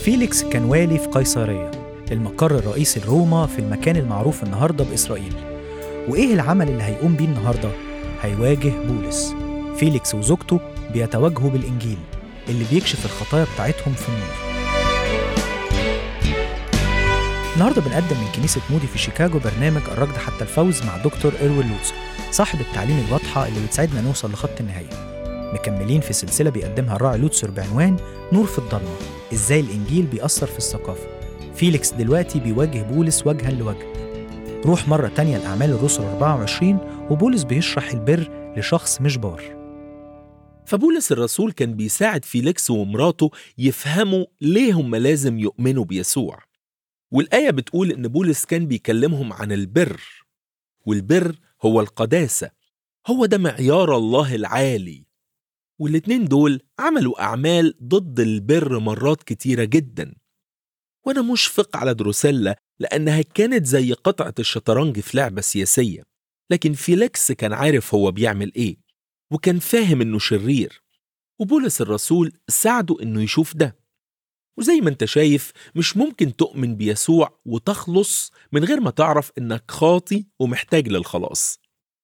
فيليكس كان والي في قيصرية المقر الرئيسي لروما في المكان المعروف النهاردة بإسرائيل وإيه العمل اللي هيقوم بيه النهاردة؟ هيواجه بولس فيليكس وزوجته بيتواجهوا بالإنجيل اللي بيكشف الخطايا بتاعتهم في النور النهارده بنقدم من كنيسة مودي في شيكاغو برنامج الركض حتى الفوز مع دكتور إروين لوتسو صاحب التعليم الواضحة اللي بتساعدنا نوصل لخط النهاية مكملين في سلسلة بيقدمها الراعي لوتسر بعنوان نور في الضلمة إزاي الإنجيل بيأثر في الثقافة فيليكس دلوقتي بيواجه بولس وجها لوجه روح مرة تانية لأعمال الرسل 24 وبولس بيشرح البر لشخص مش بار فبولس الرسول كان بيساعد فيليكس ومراته يفهموا ليه هم لازم يؤمنوا بيسوع والآية بتقول إن بولس كان بيكلمهم عن البر والبر هو القداسة هو ده معيار الله العالي والاتنين دول عملوا أعمال ضد البر مرات كتيرة جدا وأنا مشفق على دروسيلا لأنها كانت زي قطعة الشطرنج في لعبة سياسية لكن فيليكس كان عارف هو بيعمل إيه وكان فاهم إنه شرير وبولس الرسول ساعده إنه يشوف ده وزي ما انت شايف مش ممكن تؤمن بيسوع وتخلص من غير ما تعرف انك خاطي ومحتاج للخلاص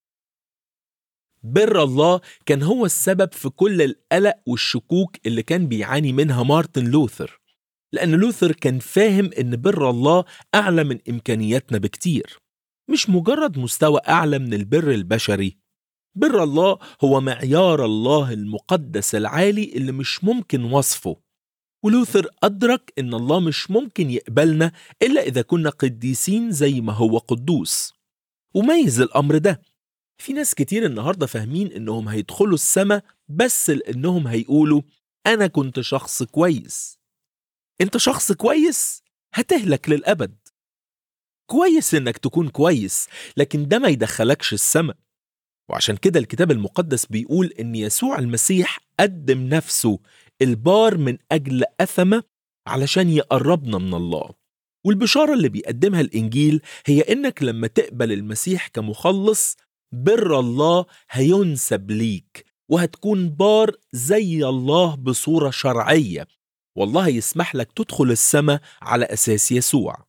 بر الله كان هو السبب في كل القلق والشكوك اللي كان بيعاني منها مارتن لوثر لأن لوثر كان فاهم إن بر الله أعلى من إمكانياتنا بكتير مش مجرد مستوى أعلى من البر البشري بر الله هو معيار الله المقدس العالي اللي مش ممكن وصفه ولوثر أدرك إن الله مش ممكن يقبلنا إلا إذا كنا قديسين زي ما هو قدوس وميز الأمر ده في ناس كتير النهاردة فاهمين إنهم هيدخلوا السماء بس لأنهم هيقولوا أنا كنت شخص كويس أنت شخص كويس هتهلك للأبد كويس إنك تكون كويس لكن ده ما يدخلكش السماء وعشان كده الكتاب المقدس بيقول إن يسوع المسيح قدم نفسه البار من أجل أثمة علشان يقربنا من الله والبشارة اللي بيقدمها الإنجيل هي إنك لما تقبل المسيح كمخلص بر الله هينسب ليك وهتكون بار زي الله بصورة شرعية والله يسمح لك تدخل السماء على أساس يسوع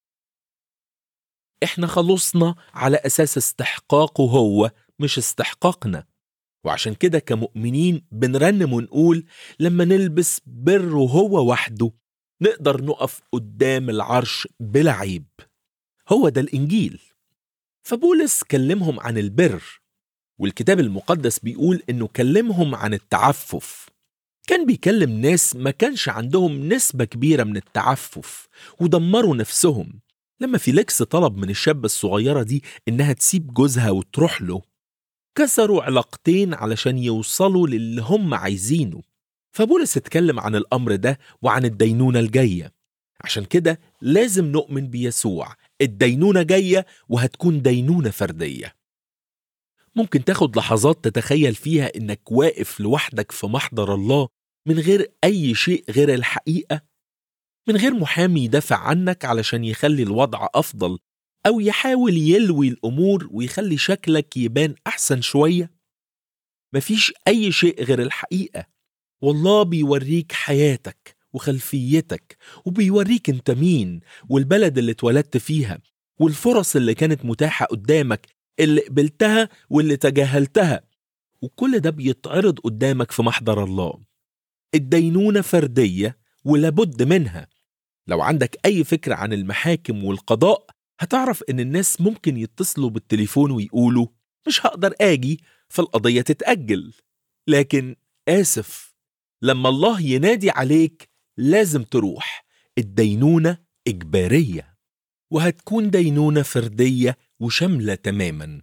إحنا خلصنا على أساس استحقاقه هو مش استحقاقنا وعشان كده كمؤمنين بنرنم ونقول لما نلبس بره هو وحده نقدر نقف قدام العرش بلا عيب هو ده الإنجيل فبولس كلمهم عن البر والكتاب المقدس بيقول إنه كلمهم عن التعفف كان بيكلم ناس ما كانش عندهم نسبة كبيرة من التعفف ودمروا نفسهم لما فيليكس طلب من الشابة الصغيرة دي إنها تسيب جوزها وتروح له كسروا علاقتين علشان يوصلوا للي هم عايزينه فبولس اتكلم عن الأمر ده وعن الدينونة الجاية عشان كده لازم نؤمن بيسوع الدينونة جاية وهتكون دينونة فردية ممكن تاخد لحظات تتخيل فيها إنك واقف لوحدك في محضر الله من غير أي شيء غير الحقيقة من غير محامي يدافع عنك علشان يخلي الوضع أفضل أو يحاول يلوي الأمور ويخلي شكلك يبان أحسن شوية مفيش أي شيء غير الحقيقة والله بيوريك حياتك وخلفيتك وبيوريك انت مين والبلد اللي اتولدت فيها والفرص اللي كانت متاحة قدامك اللي قبلتها واللي تجاهلتها وكل ده بيتعرض قدامك في محضر الله الدينونة فردية ولابد منها لو عندك أي فكرة عن المحاكم والقضاء هتعرف إن الناس ممكن يتصلوا بالتليفون ويقولوا مش هقدر آجي فالقضية تتأجل لكن آسف لما الله ينادي عليك لازم تروح الدينونة إجبارية وهتكون دينونة فردية وشاملة تماما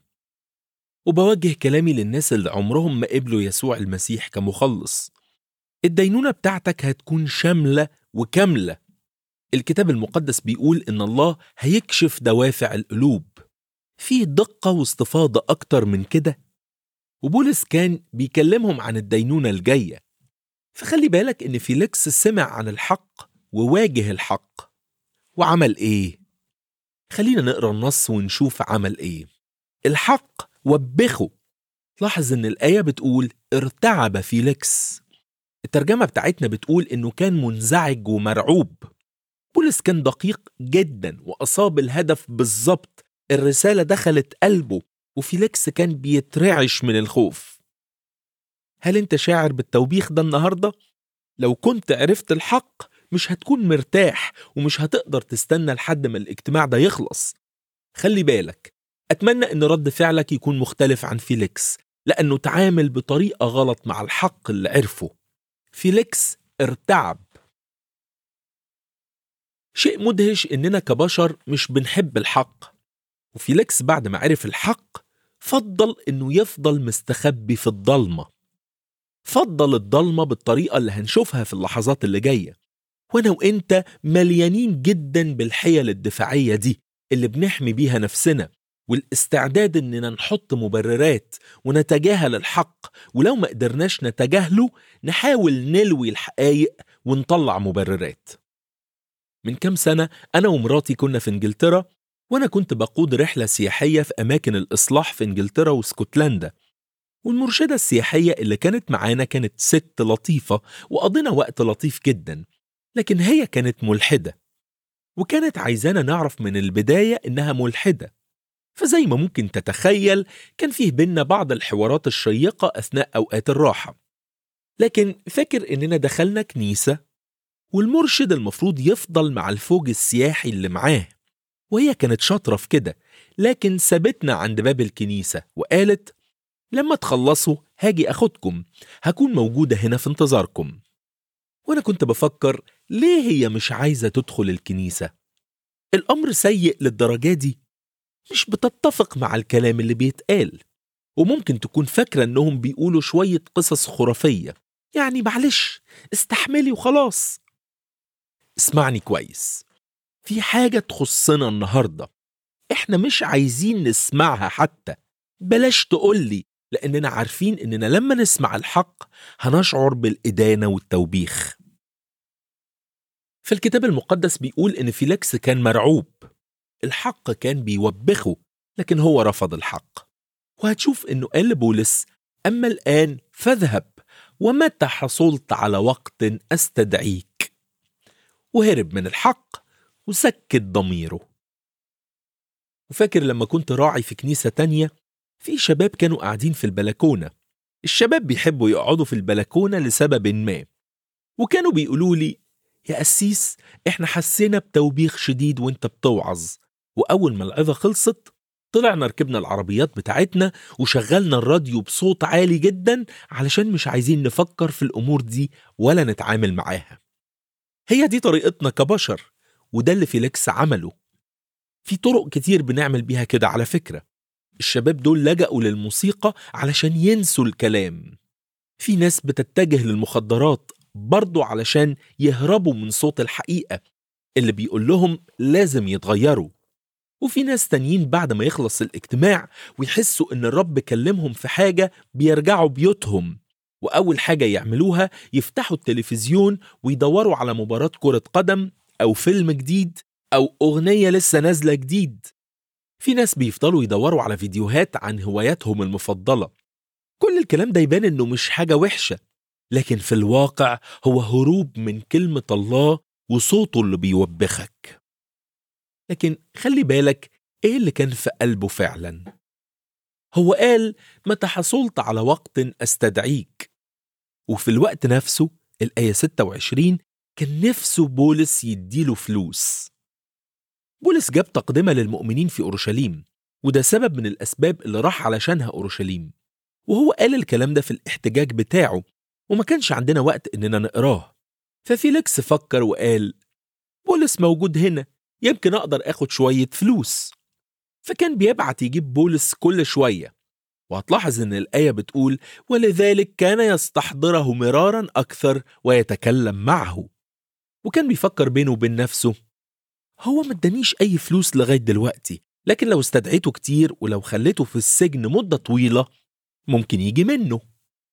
وبوجه كلامي للناس اللي عمرهم ما قبلوا يسوع المسيح كمخلص الدينونة بتاعتك هتكون شاملة وكاملة الكتاب المقدس بيقول إن الله هيكشف دوافع القلوب في دقة واستفاضة أكتر من كده وبولس كان بيكلمهم عن الدينونة الجاية فخلي بالك إن فيليكس سمع عن الحق وواجه الحق وعمل إيه؟ خلينا نقرا النص ونشوف عمل إيه الحق وبخه لاحظ إن الآية بتقول ارتعب فيليكس الترجمة بتاعتنا بتقول إنه كان منزعج ومرعوب بولس كان دقيق جدا وأصاب الهدف بالظبط الرسالة دخلت قلبه وفيليكس كان بيترعش من الخوف هل انت شاعر بالتوبيخ ده النهارده لو كنت عرفت الحق مش هتكون مرتاح ومش هتقدر تستنى لحد ما الاجتماع ده يخلص خلي بالك اتمنى ان رد فعلك يكون مختلف عن فيليكس لانه تعامل بطريقه غلط مع الحق اللي عرفه فيليكس ارتعب شيء مدهش اننا كبشر مش بنحب الحق وفيليكس بعد ما عرف الحق فضل انه يفضل مستخبي في الضلمه فضل الضلمه بالطريقه اللي هنشوفها في اللحظات اللي جايه وانا وانت مليانين جدا بالحيل الدفاعيه دي اللي بنحمي بيها نفسنا والاستعداد اننا نحط مبررات ونتجاهل الحق ولو ما قدرناش نتجاهله نحاول نلوي الحقائق ونطلع مبررات من كام سنة أنا ومراتي كنا في إنجلترا وأنا كنت بقود رحلة سياحية في أماكن الإصلاح في إنجلترا واسكتلندا والمرشدة السياحية اللي كانت معانا كانت ست لطيفة وقضينا وقت لطيف جدا لكن هي كانت ملحدة وكانت عايزانا نعرف من البداية إنها ملحدة فزي ما ممكن تتخيل كان فيه بينا بعض الحوارات الشيقة أثناء أوقات الراحة لكن فاكر إننا دخلنا كنيسة والمرشد المفروض يفضل مع الفوج السياحي اللي معاه وهي كانت شاطرة في كده لكن سابتنا عند باب الكنيسة وقالت لما تخلصوا هاجي أخدكم هكون موجودة هنا في انتظاركم وأنا كنت بفكر ليه هي مش عايزة تدخل الكنيسة الأمر سيء للدرجة دي مش بتتفق مع الكلام اللي بيتقال وممكن تكون فاكرة إنهم بيقولوا شوية قصص خرافية يعني معلش استحملي وخلاص اسمعني كويس في حاجة تخصنا النهاردة احنا مش عايزين نسمعها حتى بلاش تقولي لأننا عارفين إننا لما نسمع الحق هنشعر بالإدانة والتوبيخ في الكتاب المقدس بيقول إن فيليكس كان مرعوب الحق كان بيوبخه لكن هو رفض الحق وهتشوف إنه قال لبولس أما الآن فاذهب ومتى حصلت على وقت أستدعيك وهرب من الحق وسكت ضميره وفاكر لما كنت راعي في كنيسة تانية في شباب كانوا قاعدين في البلكونة الشباب بيحبوا يقعدوا في البلكونة لسبب ما وكانوا بيقولوا لي يا قسيس احنا حسينا بتوبيخ شديد وانت بتوعظ وأول ما العظة خلصت طلعنا ركبنا العربيات بتاعتنا وشغلنا الراديو بصوت عالي جدا علشان مش عايزين نفكر في الأمور دي ولا نتعامل معاها هي دي طريقتنا كبشر وده اللي فيليكس عمله في طرق كتير بنعمل بيها كده على فكرة الشباب دول لجأوا للموسيقى علشان ينسوا الكلام في ناس بتتجه للمخدرات برضو علشان يهربوا من صوت الحقيقة اللي بيقول لهم لازم يتغيروا وفي ناس تانيين بعد ما يخلص الاجتماع ويحسوا ان الرب كلمهم في حاجة بيرجعوا بيوتهم وأول حاجة يعملوها يفتحوا التلفزيون ويدوروا على مباراة كرة قدم أو فيلم جديد أو أغنية لسه نازلة جديد في ناس بيفضلوا يدوروا على فيديوهات عن هواياتهم المفضلة كل الكلام ده يبان إنه مش حاجة وحشة لكن في الواقع هو هروب من كلمة الله وصوته اللي بيوبخك لكن خلي بالك إيه اللي كان في قلبه فعلا هو قال متى حصلت على وقت أستدعيك وفي الوقت نفسه الآية 26 كان نفسه بولس يديله فلوس بولس جاب تقدمة للمؤمنين في أورشليم وده سبب من الأسباب اللي راح علشانها أورشليم وهو قال الكلام ده في الاحتجاج بتاعه وما كانش عندنا وقت إننا نقراه ففيليكس فكر وقال بولس موجود هنا يمكن أقدر أخد شوية فلوس فكان بيبعت يجيب بولس كل شوية وهتلاحظ إن الآية بتقول ولذلك كان يستحضره مرارا أكثر ويتكلم معه وكان بيفكر بينه وبين نفسه هو ما ادانيش أي فلوس لغاية دلوقتي لكن لو استدعيته كتير ولو خليته في السجن مدة طويلة ممكن يجي منه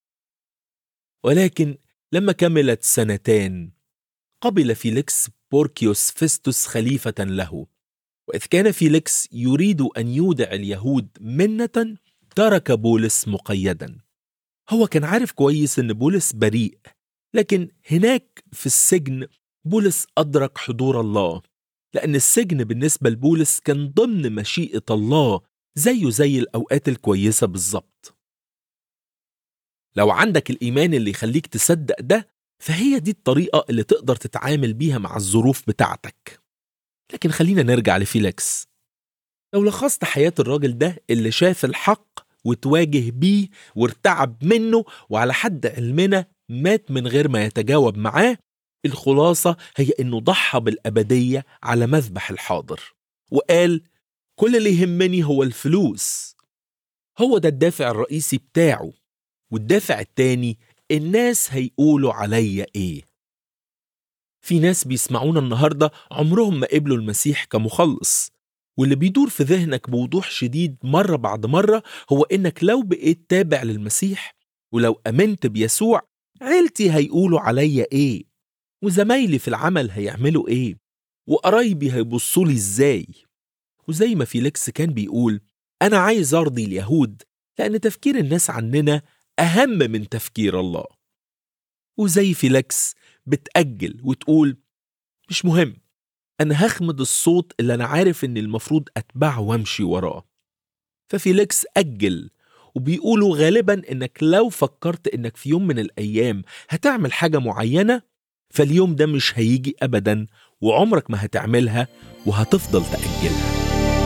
ولكن لما كملت سنتان قبل فيليكس بوركيوس فيستوس خليفة له وإذ كان فيليكس يريد أن يودع اليهود منة ترك بولس مقيدا هو كان عارف كويس أن بولس بريء لكن هناك في السجن بولس أدرك حضور الله لأن السجن بالنسبة لبولس كان ضمن مشيئة الله زيه زي الأوقات الكويسة بالظبط لو عندك الإيمان اللي يخليك تصدق ده فهي دي الطريقة اللي تقدر تتعامل بيها مع الظروف بتاعتك لكن خلينا نرجع لفيليكس لو لخصت حياة الراجل ده اللي شاف الحق وتواجه بيه وارتعب منه وعلى حد علمنا مات من غير ما يتجاوب معاه الخلاصة هي إنه ضحى بالأبدية على مذبح الحاضر وقال كل اللي يهمني هو الفلوس هو ده الدافع الرئيسي بتاعه والدافع التاني الناس هيقولوا عليا ايه في ناس بيسمعونا النهاردة عمرهم ما قبلوا المسيح كمخلص واللي بيدور في ذهنك بوضوح شديد مرة بعد مرة هو إنك لو بقيت تابع للمسيح ولو أمنت بيسوع عيلتي هيقولوا عليا إيه وزمايلي في العمل هيعملوا إيه وقرايبي هيبصوا لي إزاي وزي ما فيليكس كان بيقول أنا عايز أرضي اليهود لأن تفكير الناس عننا أهم من تفكير الله وزي فيليكس بتأجل وتقول مش مهم أنا هخمد الصوت اللي أنا عارف إن المفروض أتبعه وأمشي وراه ففيليكس أجل وبيقولوا غالبا إنك لو فكرت إنك في يوم من الأيام هتعمل حاجة معينة فاليوم ده مش هيجي أبدا وعمرك ما هتعملها وهتفضل تأجلها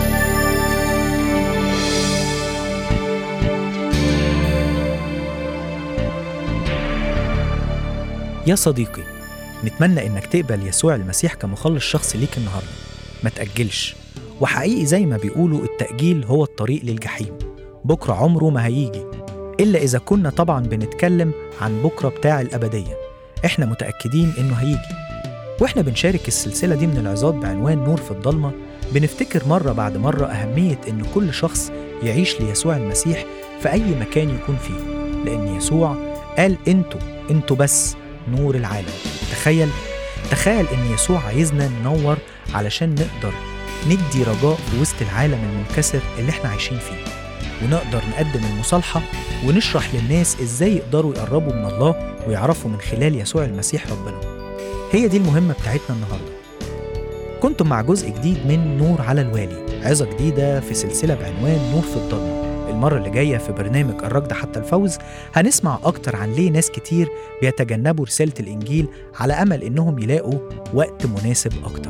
يا صديقي نتمنى انك تقبل يسوع المسيح كمخلص شخصي ليك النهارده ما تأجلش وحقيقي زي ما بيقولوا التأجيل هو الطريق للجحيم بكرة عمره ما هيجي إلا إذا كنا طبعا بنتكلم عن بكرة بتاع الأبدية إحنا متأكدين إنه هيجي وإحنا بنشارك السلسلة دي من العظات بعنوان نور في الضلمة بنفتكر مرة بعد مرة أهمية إن كل شخص يعيش ليسوع المسيح في أي مكان يكون فيه لأن يسوع قال أنتوا أنتوا بس نور العالم تخيل تخيل ان يسوع عايزنا ننور علشان نقدر ندي رجاء في وسط العالم المنكسر اللي احنا عايشين فيه ونقدر نقدم المصالحة ونشرح للناس ازاي يقدروا يقربوا من الله ويعرفوا من خلال يسوع المسيح ربنا هي دي المهمة بتاعتنا النهاردة كنتم مع جزء جديد من نور على الوالي عظة جديدة في سلسلة بعنوان نور في الضلمة المرة اللي جاية في برنامج الركض حتى الفوز هنسمع أكتر عن ليه ناس كتير بيتجنبوا رسالة الإنجيل على أمل إنهم يلاقوا وقت مناسب أكتر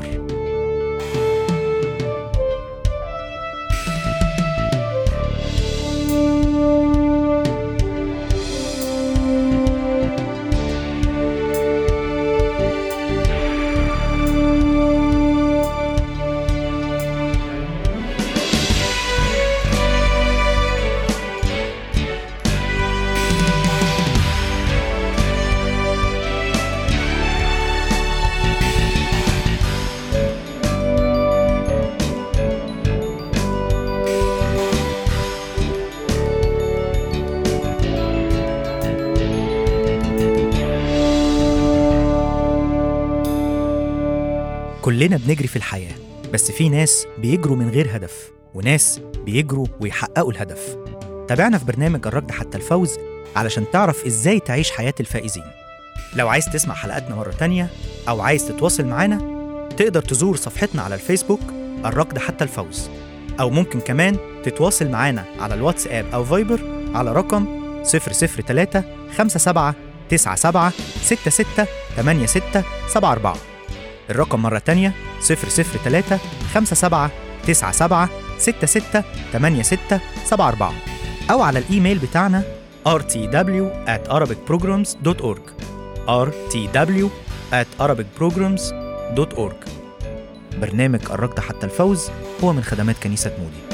كلنا بنجري في الحياة بس في ناس بيجروا من غير هدف وناس بيجروا ويحققوا الهدف تابعنا في برنامج الركض حتى الفوز علشان تعرف ازاي تعيش حياة الفائزين لو عايز تسمع حلقاتنا مرة تانية أو عايز تتواصل معانا تقدر تزور صفحتنا على الفيسبوك الركض حتى الفوز أو ممكن كمان تتواصل معانا على الواتساب أو فايبر على رقم 003 57 97 66 86 74 الرقم مرة تانية 003 57 97 66 86 74 أو على الإيميل بتاعنا rtw at arabicprograms.org rtw at arabicprograms.org برنامج الركض حتى الفوز هو من خدمات كنيسة مودي